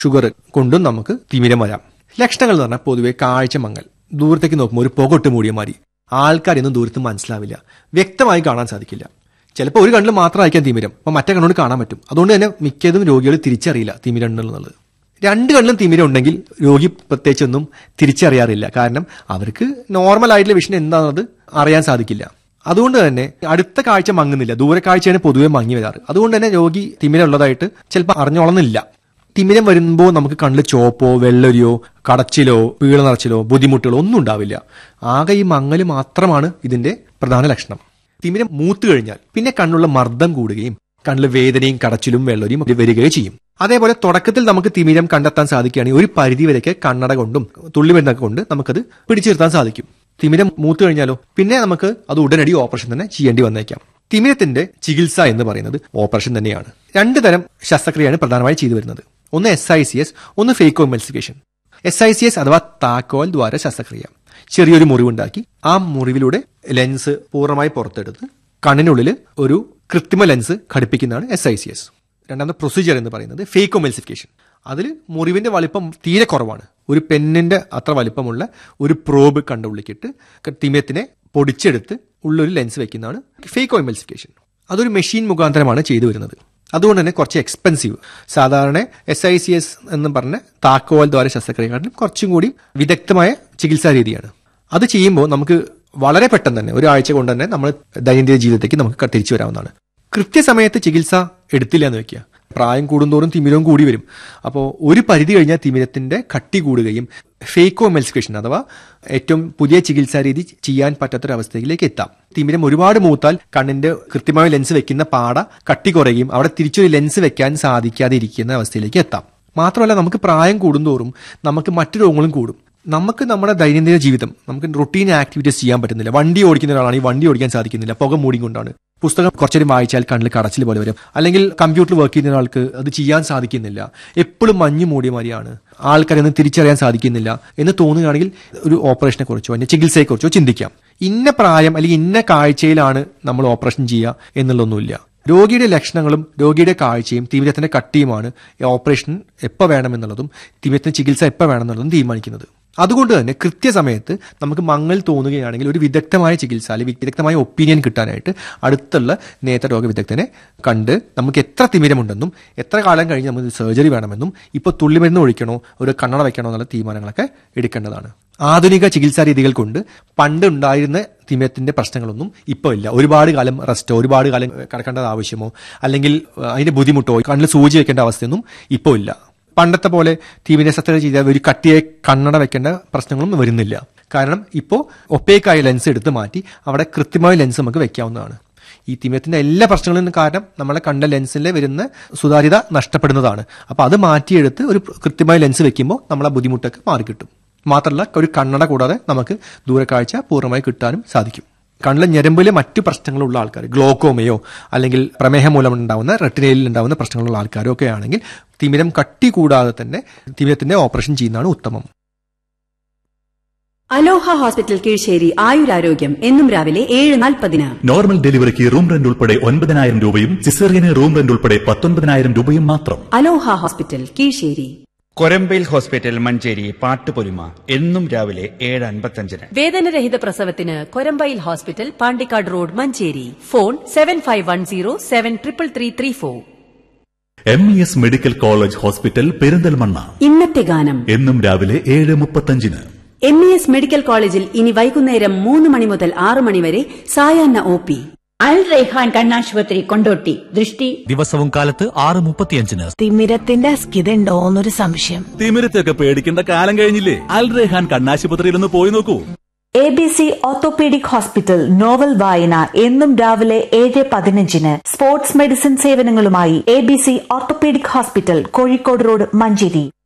sugar കൊണ്ടും നമുക്ക് തിമിരം വരാം ലക്ഷണങ്ങൾ എന്ന് പറഞ്ഞാൽ പൊതുവെ കാഴ്ച മങ്ങൽ ദൂരത്തേക്ക് നോക്കുമ്പോൾ ഒരു പുകട്ട് മൂടിയ മാതിരി ആൾക്കാരൊന്നും ദൂരത്ത് മനസ്സിലാവില്ല വ്യക്തമായി കാണാൻ സാധിക്കില്ല ചിലപ്പോൾ ഒരു കണ്ണിൽ മാത്രമായിരിക്കാം തിമിരം അപ്പോൾ മറ്റേ കണ്ണുകൊണ്ട് കാണാൻ പറ്റും അതുകൊണ്ട് തന്നെ മിക്കതും രോഗികൾ തിരിച്ചറിയില്ല തിമിരം ഉണ്ടെന്നുള്ളത് രണ്ട് കണ്ണിലും തിമിരം ഉണ്ടെങ്കിൽ രോഗി പ്രത്യേകിച്ചൊന്നും തിരിച്ചറിയാറില്ല കാരണം അവർക്ക് നോർമൽ ആയിട്ടുള്ള വിഷൻ എന്താണെന്നത് അറിയാൻ സാധിക്കില്ല അതുകൊണ്ട് തന്നെ അടുത്ത കാഴ്ച മങ്ങുന്നില്ല ദൂരക്കാഴ്ചയാണ് പൊതുവെ മങ്ങി വരാറ് അതുകൊണ്ട് തന്നെ രോഗി തിമിരം ഉള്ളതായിട്ട് ചിലപ്പോൾ അറിഞ്ഞോളന്നില്ല തിമിരം വരുമ്പോൾ നമുക്ക് കണ്ണിൽ ചോപ്പോ വെള്ളരിയോ കടച്ചിലോ പീള നിറച്ചിലോ ബുദ്ധിമുട്ടുകളോ ഒന്നും ഉണ്ടാവില്ല ആകെ ഈ മങ്ങല് മാത്രമാണ് ഇതിന്റെ പ്രധാന ലക്ഷണം തിമിരം മൂത്തു കഴിഞ്ഞാൽ പിന്നെ കണ്ണുള്ള മർദ്ദം കൂടുകയും കണ്ണിൽ വേദനയും കടച്ചിലും വെള്ളരിയും വരികയും ചെയ്യും അതേപോലെ തുടക്കത്തിൽ നമുക്ക് തിമിരം കണ്ടെത്താൻ സാധിക്കുകയാണെങ്കിൽ ഒരു പരിധി വരെയൊക്കെ കണ്ണട കൊണ്ടും തുള്ളിമരുന്നൊക്കെ കൊണ്ട് നമുക്കത് പിടിച്ചു നിർത്താൻ സാധിക്കും തിമിരം മൂത്തു കഴിഞ്ഞാലോ പിന്നെ നമുക്ക് അത് ഉടനടി ഓപ്പറേഷൻ തന്നെ ചെയ്യേണ്ടി വന്നേക്കാം തിമിരത്തിന്റെ ചികിത്സ എന്ന് പറയുന്നത് ഓപ്പറേഷൻ തന്നെയാണ് രണ്ട് തരം ശസ്ത്രക്രിയയാണ് പ്രധാനമായി ചെയ്തു വരുന്നത് ഒന്ന് എസ് ഐ സി എസ് ഒന്ന് phaco emulsification S I C S അഥവാ താക്കോൽ ദ്വാര ശസ്ത്രക്രിയ ചെറിയൊരു മുറിവുണ്ടാക്കി ആ മുറിവിലൂടെ ലെൻസ് പൂർണ്ണമായി പുറത്തെടുത്ത് കണ്ണിനുള്ളിൽ ഒരു കൃത്രിമ ലെൻസ് ഘടിപ്പിക്കുന്നതാണ് എസ് ഐ സി എസ് രണ്ടാമത്തെ പ്രൊസീജിയർ എന്ന് പറയുന്നത് ഫേക്കോ മെൽസിഫിക്കേഷൻ അതിൽ മുറിവിന്റെ വലിപ്പം തീരെ കുറവാണ് ഒരു പെന്നിന്റെ അത്ര വലിപ്പമുള്ള ഒരു പ്രോബ് കണ്ടുള്ളിക്കിട്ട് തിമിരത്തിനെ പൊടിച്ചെടുത്ത് ഉള്ളൊരു ലെൻസ് വെക്കുന്നതാണ് ഫേക്കോ എമൽസിഫിക്കേഷൻ അതൊരു മെഷീൻ മുഖാന്തരമാണ് ചെയ്തു വരുന്നത് അതുകൊണ്ട് തന്നെ കുറച്ച് എക്സ്പെൻസീവ് സാധാരണ എസ് ഐ സി എസ് എന്ന് പറഞ്ഞ താക്കോൽ ദ്വാര ശസ്ത്രക്രിയക്കാട്ടിലും കുറച്ചും കൂടി വിദഗ്ധമായ ചികിത്സാ രീതിയാണ് അത് ചെയ്യുമ്പോൾ നമുക്ക് വളരെ പെട്ടെന്ന് തന്നെ ഒരാഴ്ച കൊണ്ട് തന്നെ നമ്മൾ ദൈനംദിന ജീവിതത്തേക്ക് നമുക്ക് തിരിച്ചു വരാവുന്നതാണ് കൃത്യസമയത്ത് ചികിത്സ എടുത്തില്ല എന്ന് വെക്കുക പ്രായം കൂടുന്തോറും തിമിരവും കൂടി വരും അപ്പോൾ ഒരു പരിധി കഴിഞ്ഞാൽ തിമിരത്തിന്റെ കട്ടി കൂടുകയും ഫേക്കോ എമൽസിഫിക്കേഷൻ അഥവാ ഏറ്റവും പുതിയ ചികിത്സാ രീതി ചെയ്യാൻ പറ്റാത്തൊരവസ്ഥയിലേക്ക് എത്താം തിമിരം ഒരുപാട് മൂത്താൽ കണ്ണിന്റെ കൃത്യമായ ലെൻസ് വെക്കുന്ന പാട കട്ടി കുറയുകയും അവിടെ തിരിച്ചൊരു ലെൻസ് വെക്കാൻ സാധിക്കാതെ ഇരിക്കുന്ന അവസ്ഥയിലേക്ക് എത്താം മാത്രമല്ല നമുക്ക് പ്രായം കൂടുന്തോറും നമുക്ക് മറ്റു രോഗങ്ങളും കൂടും നമുക്ക് നമ്മുടെ ദൈനംദിന ജീവിതം നമുക്ക് റൊട്ടീൻ ആക്ടിവിറ്റീസ് ചെയ്യാൻ പറ്റുന്നില്ല വണ്ടി ഓടിക്കുന്ന ഒരാളാണെങ്കിൽ വണ്ടി ഓടിക്കാൻ സാധിക്കുന്നില്ല പുക മൂടിക്കൊണ്ടാണ് പുസ്തകം കുറച്ചേരം വായിച്ചാൽ കണ്ണിൽ കടച്ചിൽ പോലെ വരും അല്ലെങ്കിൽ കമ്പ്യൂട്ടർ വർക്ക് ചെയ്യുന്ന ഒരാൾക്ക് അത് ചെയ്യാൻ സാധിക്കുന്നില്ല എപ്പോഴും മഞ്ഞ് മൂടിയ മാതിരിയാണ് ആൾക്കാരൊന്നും തിരിച്ചറിയാൻ സാധിക്കുന്നില്ല എന്ന് തോന്നുകയാണെങ്കിൽ ഒരു ഓപ്പറേഷനെ കുറിച്ചോ അതിന്റെ ചികിത്സയെക്കുറിച്ചോ ചിന്തിക്കാം ഇന്ന പ്രായം അല്ലെങ്കിൽ ഇന്ന കാഴ്ചയിലാണ് നമ്മൾ ഓപ്പറേഷൻ ചെയ്യുക എന്നുള്ളതൊന്നുമില്ല രോഗിയുടെ ലക്ഷണങ്ങളും രോഗിയുടെ കാഴ്ചയും തിമിരത്തിന്റെ കട്ടിയുമാണ് ഈ ഓപ്പറേഷൻ എപ്പോൾ വേണമെന്നുള്ളതും തിമിരത്തിന് ചികിത്സ എപ്പോൾ വേണമെന്നുള്ളതും തീരുമാനിക്കുന്നത് അതുകൊണ്ട് തന്നെ കൃത്യസമയത്ത് നമുക്ക് മങ്ങൽ തോന്നുകയാണെങ്കിൽ ഒരു വിദഗ്ധമായ ചികിത്സ അല്ലെങ്കിൽ വിദഗ്ധമായ ഒപ്പീനിയൻ കിട്ടാനായിട്ട് അടുത്തുള്ള നേത്രരോഗ വിദഗ്ധനെ കണ്ട് നമുക്ക് എത്ര തിമിരമുണ്ടെന്നും എത്ര കാലം കഴിഞ്ഞ് നമുക്ക് സർജറി വേണമെന്നും ഇപ്പോൾ തുള്ളിമരുന്ന് ഒഴിക്കണോ ഒരു കണ്ണട വെക്കണോ എന്നുള്ള തീരുമാനങ്ങളൊക്കെ എടുക്കേണ്ടതാണ് ആധുനിക ചികിത്സാ രീതികൾ കൊണ്ട് പണ്ട് ഉണ്ടായിരുന്ന തിമിരത്തിന്റെ പ്രശ്നങ്ങളൊന്നും ഇപ്പോൾ ഇല്ല ഒരുപാട് കാലം റെസ്റ്റോ ഒരുപാട് കാലം കിടക്കേണ്ടത് ആവശ്യമോ അല്ലെങ്കിൽ അതിന്റെ ബുദ്ധിമുട്ടോ കണ്ണിൽ സൂചി വെക്കേണ്ട അവസ്ഥയൊന്നും ഇപ്പോൾ ഇല്ല പണ്ടത്തെ പോലെ തിമിര ശസ്ത്രക്രിയ ചെയ്താൽ ഒരു കട്ടിയെ കണ്ണട വെക്കേണ്ട പ്രശ്നങ്ങളും വരുന്നില്ല കാരണം ഇപ്പോൾ ഒപ്പേക്കായ ലെൻസ് എടുത്ത് മാറ്റി അവിടെ കൃത്യമായ ലെൻസ് നമുക്ക് വെക്കാവുന്നതാണ് ഈ തിമിരത്തിന്റെ എല്ലാ പ്രശ്നങ്ങളും കാരണം നമ്മളെ കണ്ട ലെൻസിൽ വരുന്ന സുതാര്യത നഷ്ടപ്പെടുന്നതാണ് അപ്പോൾ അത് മാറ്റിയെടുത്ത് ഒരു കൃത്യമായ ലെൻസ് വെക്കുമ്പോൾ നമ്മളെ ബുദ്ധിമുട്ടൊക്കെ മാറിക്കിട്ടും മാത്രമല്ല ഒരു കണ്ണട കൂടാതെ നമുക്ക് ദൂരക്കാഴ്ച പൂർണ്ണമായി കിട്ടാനും സാധിക്കും കണ്ണിലെ ഞരമ്പിലെ മറ്റു പ്രശ്നങ്ങളുള്ള ആൾക്കാർ ഗ്ലോക്കോമയോ അല്ലെങ്കിൽ പ്രമേഹം മൂലം ഉണ്ടാവുന്ന റെട്ടിനയിൽ ഉണ്ടാവുന്ന പ്രശ്നങ്ങളുള്ള ആൾക്കാരോ ഒക്കെ ആണെങ്കിൽ തിമിരം കട്ടി കൂടാതെ തന്നെ തിമിരത്തിന്റെ ഓപ്പറേഷൻ ചെയ്യുന്നതാണ് ഉത്തമം അലോഹ ഹോസ്പിറ്റൽ കീഴ്ശ്ശേരി ആയുരാരോഗ്യം എന്നും രാവിലെ ഏഴ് നാൽപ്പതിന് നോർമൽ ഡെലിവറിക്ക് റൂം റെന്റ് ഉൾപ്പെടെ ഒൻപതിനായിരം രൂപയും സിസേറിയന് റൂം റെന്റ് ഉൾപ്പെടെ പത്തൊൻപതിനായിരം രൂപയും മാത്രം അലോഹ ഹോസ്പിറ്റൽ കീഴ്ശ്ശേരി കൊരമ്പയിൽ ഹോസ്പിറ്റൽ മഞ്ചേരി പാട്ടുപൊലിമ എന്നും രാവിലെ ഏഴ് അൻപത്തഞ്ചിന് വേദനരഹിത പ്രസവത്തിന് കൊരമ്പയിൽ hospital Pandikkad road Manjeri phone seven five one zero seven triple three three four M E S medical college hospital Perinthalmanna ഇന്നത്തെ ഗാനം എന്നും രാവിലെ ഏഴ് മുപ്പത്തഞ്ചിന് എം ഇ എസ് മെഡിക്കൽ കോളേജിൽ ഇനി വൈകുന്നേരം മൂന്ന് മണി മുതൽ ആറ് മണി വരെ സായാഹ്ന ഒ പി അൽ റൈഹാൻ കണ്ണാശുപത്രി കൊണ്ടോട്ടി ദൃഷ്ടി ദിവസവും കാലത്ത് ആറ് മുപ്പത്തിയഞ്ചിന് തിമിരത്തിന്റെ അസ്കിതയുണ്ടോ എന്നൊരു സംശയം തിമിരത്തൊക്കെ പേടിക്കേണ്ട കാലം കഴിഞ്ഞില്ലേ അൽ റെഹാൻ കണ്ണാശുപത്രിയിൽ ഒന്ന് പോയി നോക്കൂ A B C orthopaedic hospital novel വായന എന്നും രാവിലെ ഏഴ് പതിനഞ്ചിന് സ്പോർട്സ് മെഡിസിൻ സേവനങ്ങളുമായി A B C orthopaedic hospital Kozhikode road Manjeri